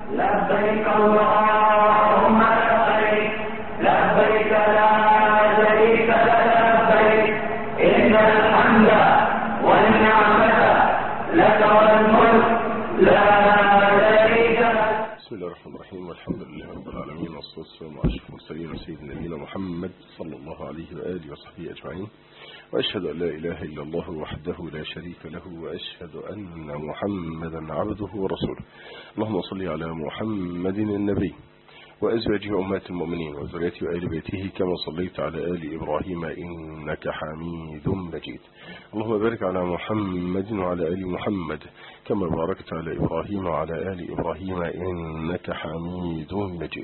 لبيك اللهم لبيك لبيك لا شريك لك لبيك إن الحمد والنعمة لك والملك لا شريك لك بسم الله الرحمن الرحيم والحمد لله رب العالمين والصلاة والسلام على أشرف المرسلين وسيدنا نبينا محمد صلى الله عليه وآله وصحبه أجمعين وأشهد أن لا إله إلا الله وحده لا شريك له وأشهد أن محمدا عبده ورسوله اللهم صل على محمد النبي وأزواجه أمهات المؤمنين وذريته وآل بيته كما صليت على آل إبراهيم إنك حميد مجيد اللهم بارك على محمد وعلى آل محمد كما باركت على إبراهيم وعلى آل إبراهيم إنك حميد مجيد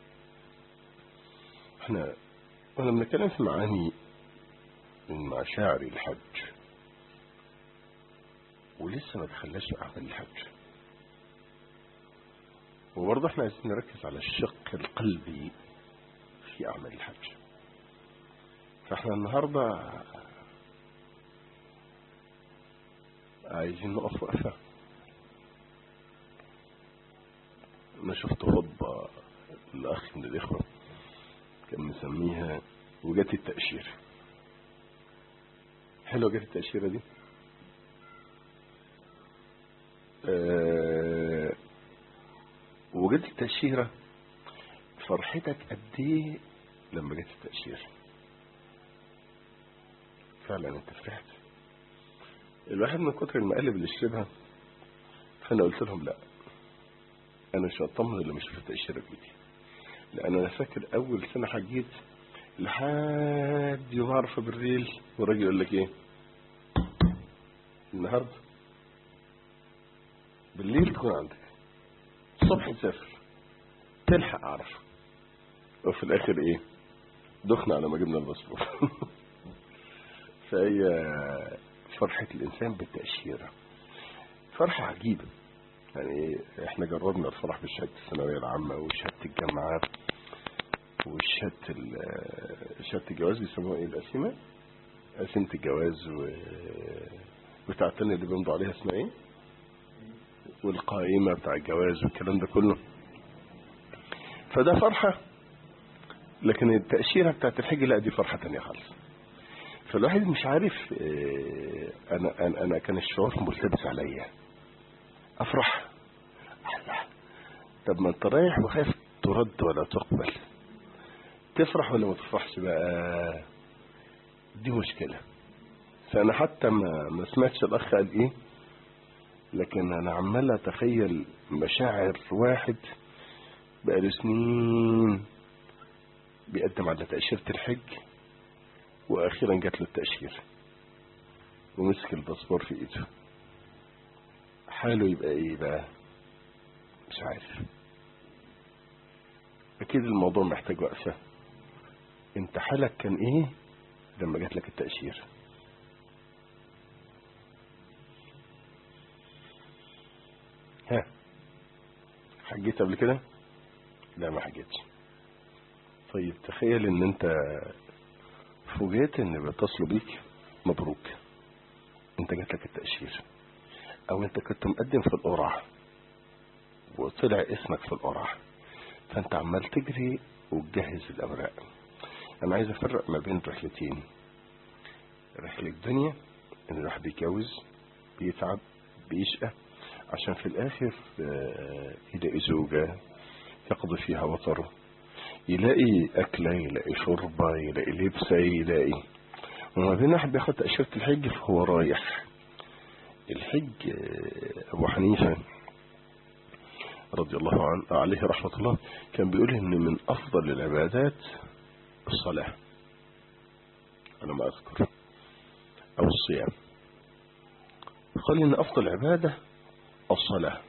احنا وانا بنتكلم في معاني من مشاعر الحج ولسه ما دخلناش في أعمال الحج وبرضه احنا عايزين نركز على الشق القلبي في أعمال الحج فاحنا النهاردة عايزين نقف وقفة أنا شفت خطبة الأخ من الإخوة كان مسميها وجات التأشير حلوة جات التأشيرة دي أه وجات التأشيرة فرحتك قد ايه لما جت التأشيرة فعلا انت فرحت الواحد من كتر المقالب اللي شربها فانا قلت لهم لا انا مش هطمن الا مش في التأشيرة بيدي لان انا فاكر اول سنة حجيت لحد يوم عرفة بالليل والراجل يقول لك ايه النهاردة بالليل تكون عندك الصبح تسافر تلحق عرفة وفي الاخر ايه دخنا على ما جبنا الباسبور فهي فرحة الانسان بالتأشيرة فرحة عجيبة يعني احنا جربنا الفرح بشهادة الثانوية العامة وشهادة الجامعات وشهادة شهادة الجواز بيسموها ايه القسيمة قسيمة الجواز و بتاع التانية اللي بيمضوا عليها اسمها ايه والقائمة بتاع الجواز والكلام ده كله فده فرحة لكن التأشيرة بتاعت الحج لا دي فرحة تانية خالص فالواحد مش عارف انا انا, أنا كان الشعور ملتبس عليا افرح الله طب ما انت رايح وخايف ترد ولا تقبل تفرح ولا ما تفرحش بقى دي مشكلة فانا حتى ما ما سمعتش الاخ قال ايه لكن انا عمال اتخيل مشاعر واحد بقاله سنين بيقدم على تأشيرة الحج واخيرا جات له التأشيرة ومسك الباسبور في ايده حاله يبقى ايه بقى مش عارف اكيد الموضوع محتاج وقفة انت حالك كان ايه لما جات لك التأشيرة ها حجيت قبل كده لا ما حجيتش طيب تخيل ان انت فوجئت ان بيتصلوا بيك مبروك انت جات لك التأشيرة او انت كنت مقدم في القرعة وطلع اسمك في القرعة فانت عمال تجري وتجهز الاوراق انا عايز افرق ما بين رحلتين رحلة الدنيا ان الواحد بيتجوز بيتعب بيشقى عشان في الاخر يلاقي زوجة يقضي فيها وطره يلاقي اكلة يلاقي شربة يلاقي لبسة يلاقي وما بين واحد بياخد تأشيرة الحج فهو رايح الحج ابو حنيفة رضي الله عنه عليه رحمة الله كان بيقول ان من افضل العبادات الصلاة انا ما اذكر او الصيام قال ان افضل عبادة الصلاة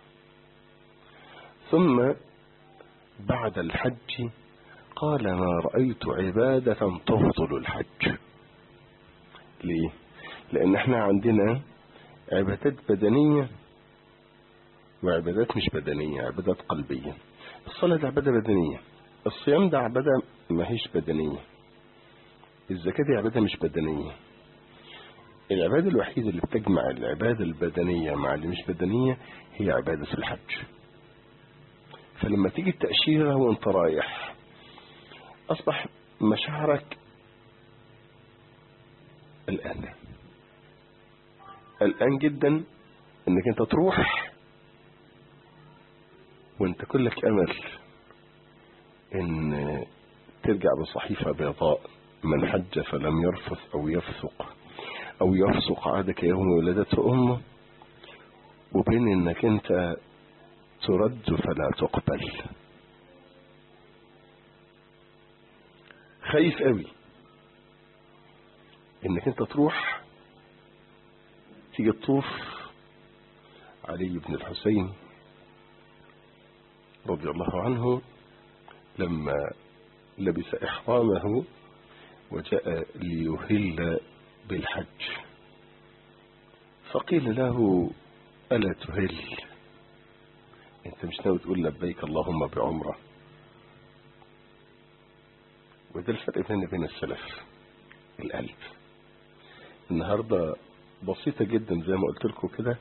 ثم بعد الحج قال ما رأيت عبادة تفضل الحج ليه لان احنا عندنا عبادات بدنية وعبادات مش بدنية عبادات قلبية الصلاة دي عبادة بدنية الصيام ده عبادة ما هيش بدنية الزكاة دي عبادة مش بدنية العبادة الوحيدة اللي بتجمع العبادة البدنية مع اللي مش بدنية هي عبادة الحج فلما تيجي التأشيرة وانت رايح أصبح مشاعرك الآن الآن جدا انك انت تروح وانت كلك امل ان ترجع بصحيفة بيضاء من حج فلم يرفث او يفسق او يفسق عاد كيوم ولدته امه وبين انك انت ترد فلا تقبل خايف قوي انك انت تروح تيجي تطوف علي بن الحسين رضي الله عنه لما لبس إحرامه وجاء ليهل بالحج فقيل له ألا تهل انت مش ناوي تقول لبيك اللهم بعمرة وده الفرق بين بين السلف القلب النهاردة بسيطة جدا زي ما قلت لكم كده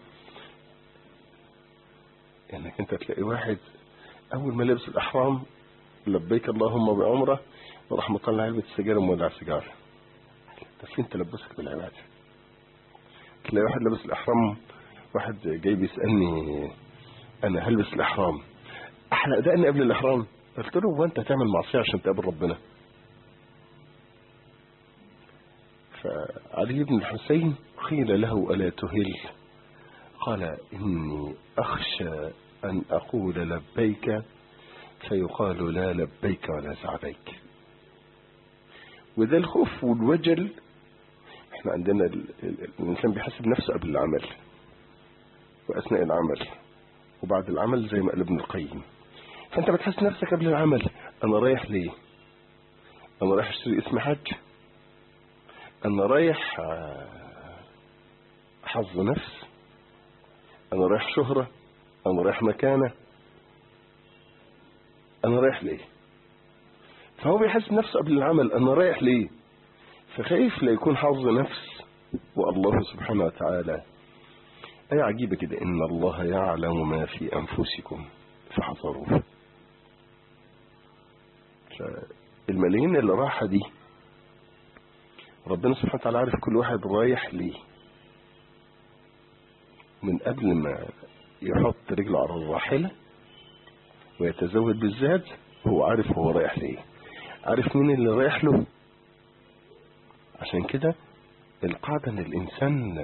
انك انت تلاقي واحد اول ما لبس الاحرام لبيك اللهم بعمره وراح مطلع علبة السجارة ومولع سيجارة ده فين تلبسك بالعبادة تلاقي واحد لابس الاحرام واحد جاي بيسألني انا هلبس الاحرام احلق دقني قبل الاحرام قلت له هو انت هتعمل معصية عشان تقابل ربنا فعلي بن الحسين قيل له ألا تهل قال إني أخشى أن أقول لبيك فيقال لا لبيك ولا سعديك وده الخوف والوجل احنا عندنا ال... ال... الإنسان بيحسب نفسه قبل العمل وأثناء العمل وبعد العمل زي ما قال ابن القيم فأنت بتحس نفسك قبل العمل أنا رايح ليه أنا رايح أشتري اسم حج أنا رايح حظ نفس أنا رايح شهرة أنا رايح مكانة أنا رايح ليه فهو بيحس نفسه قبل العمل أنا رايح ليه فخايف لا يكون حظ نفس والله سبحانه وتعالى آية عجيبة كده إن الله يعلم ما في أنفسكم فحذروه الملايين اللي راحة دي ربنا سبحانه وتعالى عارف كل واحد رايح ليه من قبل ما يحط رجله على الراحلة ويتزود بالزاد هو عارف هو رايح ليه عارف مين اللي رايح له عشان كده القاعدة ان الانسان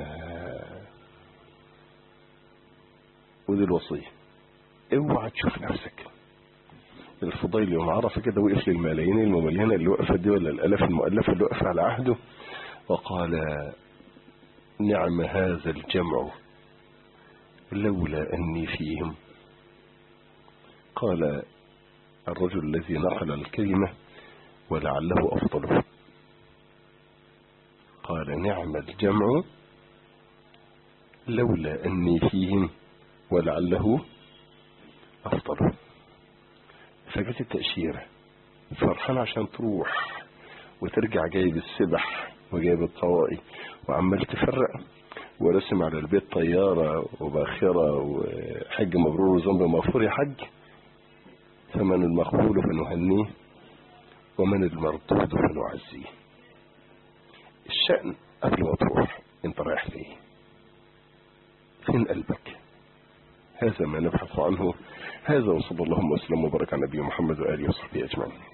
ودي الوصية اوعى تشوف نفسك الفضيل يوم عرف كده وقف للملايين المملينة اللي وقفت دي ولا الألاف المؤلفة اللي وقف على عهده وقال نعم هذا الجمع لولا أني فيهم قال الرجل الذي نقل الكلمة ولعله أفضل قال نعم الجمع لولا أني فيهم ولعله أفضل فجت التأشيرة فرحان عشان تروح وترجع جايب السبح وجايب الطوائي وعمال تفرق ورسم على البيت طيارة وباخرة وحج مبرور وذنب مغفور يا حج فمن المقبول فنهنيه ومن المردود فنعزيه الشأن قبل ما تروح انت رايح ليه فين قلبك هذا ما نبحث عنه هذا وصلى اللهم وسلم وبارك على نبي محمد وآله وصحبه أجمعين